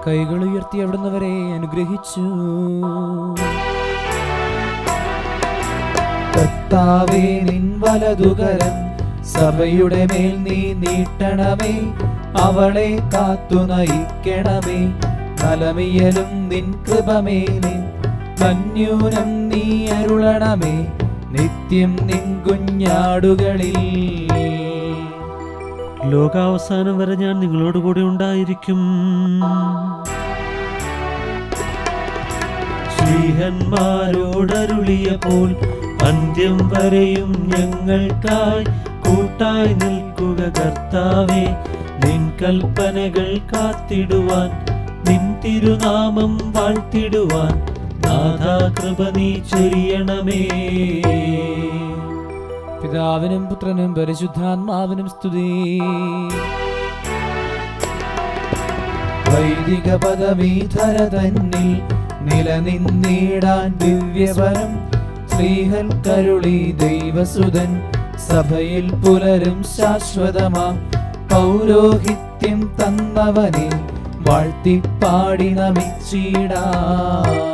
കൈകൾ ഉയർത്തി അവിടുന്ന് അവരെ അനുഗ്രഹിച്ചു കർത്താവേ നിൻ വലതുകരം സഭയുടെ മേൽ നീ നീട്ടണമേ അവളെ കാത്തു നയിക്കണമേ നലമിയലും നിൻ കൃപമേലിൻ മന്യൂനം നീ അരുളണമേ നിത്യം നിൻ കുഞ്ഞാടുകളിൽ ലോകാവസാനം വരെ ഞാൻ നിങ്ങളോട് കൂടെ ഉണ്ടായിരിക്കും ശ്രീഹന്മാരോടരുളിയ പോൽ അന്ത്യം വരെയും ഞങ്ങൾക്കായി കൂട്ടായി നിൽക്കുക കർത്താവേ നിൻ കൽപ്പനകൾ കാത്തിടുവാൻ നിൻ തിരുനാമം വാഴ്ത്തിടുവാൻ നാഥാ കൃപ നീ ചൊരിയണമേ പിതാവിനും പുത്രനും പരിശുദ്ധാത്മാവിനും സ്തുതി വൈദിക പദവീധര തന്നിൽ നിലനിന്നിടാൻ ദിവ്യവരം ശ്രീഹൻ കരുളി ദൈവസുതൻ സഭയിൽ പുലരും ശാശ്വതമാം പൗരോഹിത്യം തന്നവനെ വാഴ്ത്തിപ്പാടി നമിച്ചിടാ